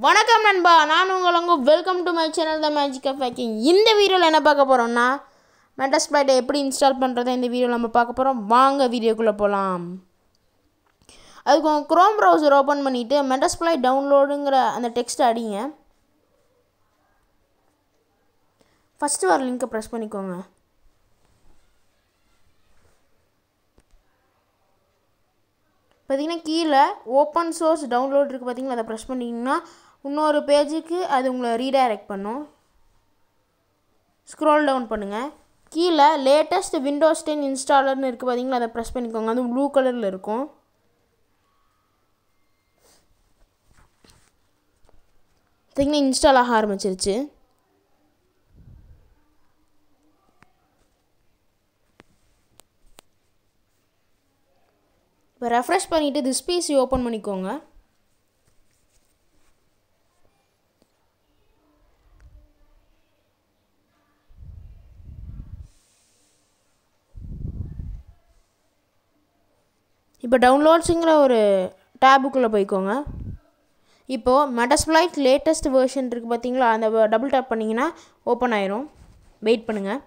வணக்கம் நண்பா நான் உங்கள் உங்க welcome to my channel the magic of hacking இந்த வீடியோவில் என்ன பார்க்க போகிறோம்னா மெட்டஸ்பிளைட்டை எப்படி இன்ஸ்டால் பண்ணுறதை இந்த வீடியோவில் நம்ம பார்க்க போகிறோம் வாங்க வீடியோக்குள்ளே போகலாம் அதுக்கு உங்கள் க்ரோம் ப்ரௌசர் ஓப்பன் பண்ணிவிட்டு மெட்டஸ்பிளைட் டவுன்லோடுங்கிற அந்த டெக்ஸ்ட்டை அடிங்க ஃபஸ்ட்டு வர லிங்க்கை ப்ரெஸ் பண்ணிக்கோங்க பார்த்தீங்கன்னா கீழே ஓப்பன் சோர்ஸ் டவுன்லோட் இருக்குது பார்த்தீங்களா அதை ப்ரெஸ் பண்ணிங்கன்னா இன்னொரு பேஜுக்கு அது உங்களை ரீடைரக்ட் பண்ணும் ஸ்க்ரோல் டவுன் பண்ணுங்கள் கீழே லேட்டஸ்ட் விண்டோஸ் டென் இன்ஸ்டாலர்னு இருக்குது பார்த்தீங்களா அதை ப்ரெஸ் பண்ணிக்கோங்க அது ப்ளூ கலரில் இருக்கும் பார்த்தீங்கன்னா இன்ஸ்டால் ஆக ஆரம்பிச்சிருச்சு இப்போ ரெஃப்ரெஷ் பண்ணிவிட்டு திஸ் பிசி ஓப்பன் பண்ணிக்கோங்க இப்போ டவுன்லோட்ஸுங்கிற ஒரு டேபுக்குள்ளே போய்க்கோங்க இப்போது மெட்டஸ்பிளைட் லேட்டஸ்ட் வேர்ஷன் இருக்குது பார்த்தீங்களா அந்த டபுள் டேப் பண்ணிங்கன்னா ஓப்பன் ஆயிரும் வெயிட் பண்ணுங்கள்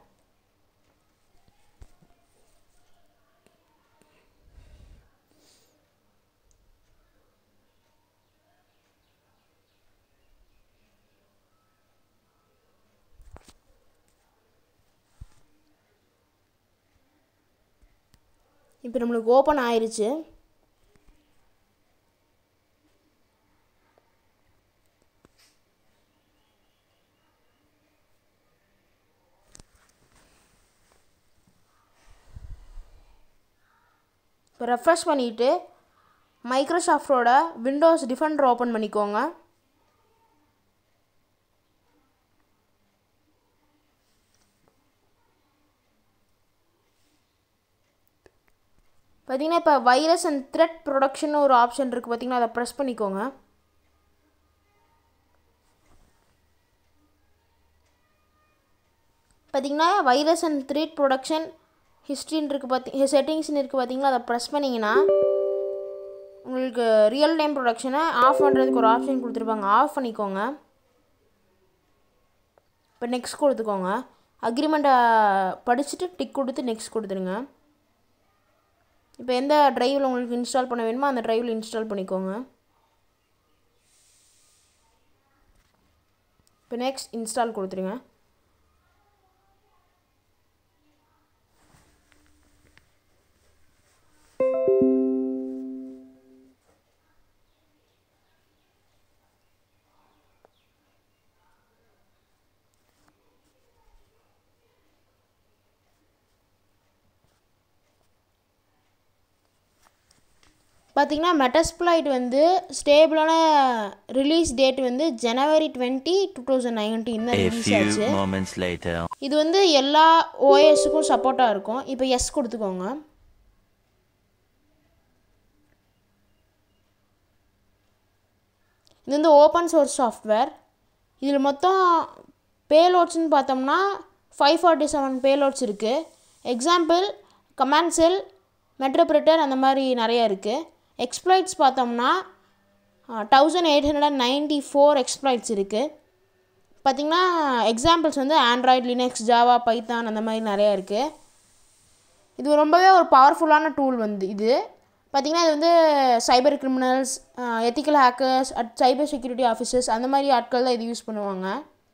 இப்போ நம்மளுக்கு ஓப்பன் ஆயிருச்சு இப்போ ரெஃப்ரெஷ் பண்ணிவிட்டு மைக்ரோசாஃப்டோட விண்டோஸ் டிஃபெண்டர் ஓப்பன் பண்ணிக்கோங்க பார்த்தீங்கன்னா இப்போ வைரஸ் அண்ட் த்ரெட் ப்ரொடக்ஷன் ஒரு ஆப்ஷன் இருக்குது பார்த்தீங்கன்னா அதை ப்ரெஸ் பண்ணிக்கோங்க பார்த்தீங்கன்னா வைரஸ் அண்ட் த்ரெட் ப்ரொடக்ஷன் ஹிஸ்ட்ரின்னு இருக்குது பார்த்தி செட்டிங்ஸ்னு இருக்குது பார்த்தீங்களா அதை ப்ரெஸ் பண்ணிங்கன்னா உங்களுக்கு ரியல் டைம் ப்ரொடக்ஷனை ஆஃப் பண்ணுறதுக்கு ஒரு ஆப்ஷன் கொடுத்துருப்பாங்க ஆஃப் பண்ணிக்கோங்க இப்போ நெக்ஸ்ட் கொடுத்துக்கோங்க அக்ரிமெண்ட்டை படிச்சுட்டு டிக் கொடுத்து நெக்ஸ்ட் கொடுத்துருங்க இப்போ எந்த ட்ரைவில் உங்களுக்கு இன்ஸ்டால் பண்ண வேணுமோ அந்த ட்ரைவில் இன்ஸ்டால் பண்ணிக்கோங்க இப்போ நெக்ஸ்ட் இன்ஸ்டால் கொடுத்துருங்க பார்த்தீங்கன்னா மெட்டஸ்பிளைட் வந்து ஸ்டேபிளான ரிலீஸ் டேட் வந்து ஜனவரி டுவெண்ட்டி டூ தௌசண்ட் நைன்டீன் தான் A ரிலீஸ் few ஆச்சு moments later. இது வந்து எல்லா ஓஎஸுக்கும் சப்போர்ட்டாக இருக்கும் இப்போ எஸ் கொடுத்துக்கோங்க இது வந்து ஓப்பன் சோர்ஸ் சாஃப்ட்வேர் இதில் மொத்தம் பேலோட்ஸ்னு பார்த்தோம்னா ஃபைவ் ஃபார்ட்டி செவன் பேலோட்ஸ் இருக்குது எக்ஸாம்பிள் கமாண்ட் செல் மெட்ரோப்ரிட்டர் அந்த மாதிரி நிறைய இருக்குது எக்ஸ்ப்ளாய்ட்ஸ் பார்த்தோம்னா thousand eight hundred and ninety four exploits இருக்குது பார்த்திங்கன்னா எக்ஸாம்பிள்ஸ் வந்து ஆண்ட்ராய்ட் லினக்ஸ் ஜாவா பைத்தான் அந்த மாதிரி நிறையா இருக்குது இது ரொம்பவே ஒரு பவர்ஃபுல்லான டூல் வந்து இது பார்த்திங்கன்னா இது வந்து cyber criminals ethical hackers at cyber security officers அந்த மாதிரி ஆட்கள் தான் இது யூஸ் பண்ணுவாங்க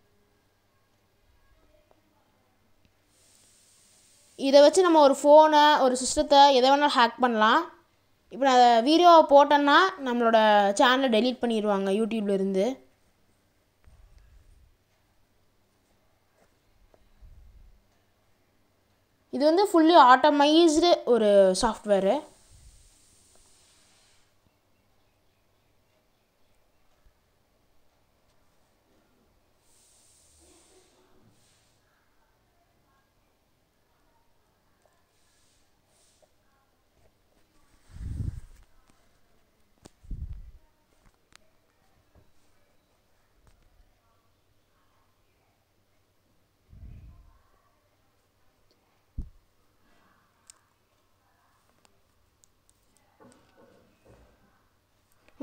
இதை வச்சு நம்ம ஒரு ஃபோனை ஒரு சிஸ்டத்தை எதை வேணாலும் ஹேக் பண்ணலாம் இப்போ நான் வீடியோவை போட்டேன்னா நம்மளோட சேனலை டெலீட் பண்ணிடுவாங்க யூடியூப்ல இருந்து இது வந்து ஃபுல்லி ஆட்டோமைஸ்டு ஒரு சாஃப்ட்வேரு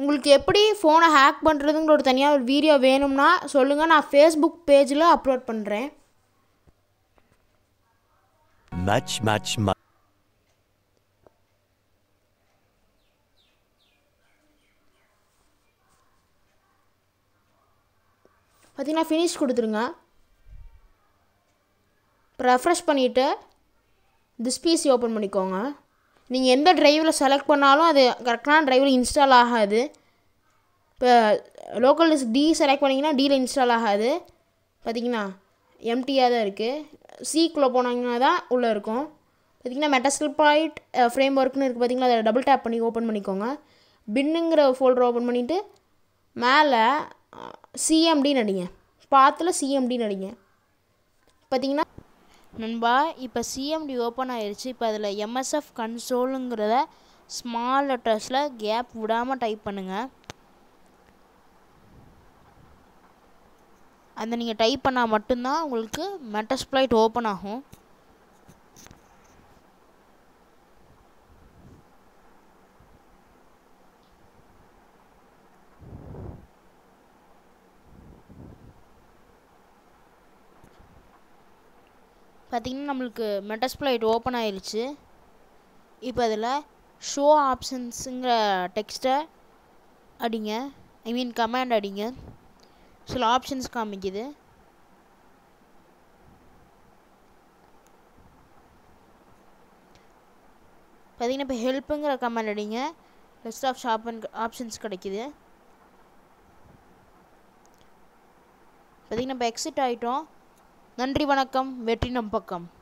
உங்களுக்கு எப்படி ஃபோனை ஹேக் பண்ணுறதுங்கிற ஒரு தனியாக ஒரு வீடியோ வேணும்னா சொல்லுங்கள் நான் ஃபேஸ்புக் பேஜில் அப்லோட் பண்ணுறேன் Much, much, much. பார்த்தீங்கன்னா ஃபினிஷ் கொடுத்துருங்க இப்போ ரெஃப்ரெஷ் பண்ணிவிட்டு திஸ் பிசி ஓப்பன் பண்ணிக்கோங்க நீங்கள் எந்த டிரைவில் செலக்ட் பண்ணாலும் அது கரெக்டான டிரைவில் இன்ஸ்டால் ஆகாது இப்போ லோக்கல் டிஸ்க் டி செலக்ட் பண்ணிங்கன்னா டியில் இன்ஸ்டால் ஆகாது பார்த்தீங்கன்னா எம்டியாக தான் இருக்குது சிக்குள்ளே போனாங்கன்னா தான் உள்ளே இருக்கும் பார்த்தீங்கன்னா மெட்டஸ்டில்பாய்ட் ஃப்ரேம் ஒர்க்னு இருக்குது பார்த்தீங்களா அதை டபுள் டேப் பண்ணி ஓப்பன் பண்ணிக்கோங்க பின்னுங்கிற ஃபோல்டர் ஓப்பன் பண்ணிவிட்டு மேலே சிஎம்டின்னு அடிங்க பாத்தில் சிஎம்டின்னு அடிங்க பார்த்தீங்கன்னா நண்பா இப்போ சிஎம்டி ஓப்பன் ஆயிருச்சு இப்போ அதில் எம்எஸ்எஃப் கன்சோலுங்கிறத ஸ்மால் லெட்டர்ஸில் கேப் விடாமல் டைப் பண்ணுங்கள் அந்த நீங்கள் டைப் பண்ணால் மட்டும்தான் உங்களுக்கு மெட்டஸ்ப்ளைட் ஓப்பன் ஆகும் பார்த்திங்கன்னா நம்மளுக்கு மெட்டஸ்ப்ளைட் ஓப்பன் ஆயிருச்சு இப்போ அதில் ஷோ ஆப்ஷன்ஸுங்கிற டெக்ஸ்ட்டை அடிங்க ஐ மீன் கமாண்ட் அடிங்க சில ஆப்ஷன்ஸ் காமிக்குது பார்த்தீங்கன்னா இப்போ ஹெல்ப்புங்கிற கமெண்ட் அடிங்க லிஸ்ட் ஆஃப் ஷாப் ஆப்ஷன்ஸ் கிடைக்குது பார்த்தீங்கன்னா இப்போ எக்ஸிட் ஆகிட்டோம் நன்றி வணக்கம் வெற்றி நம் பக்கம்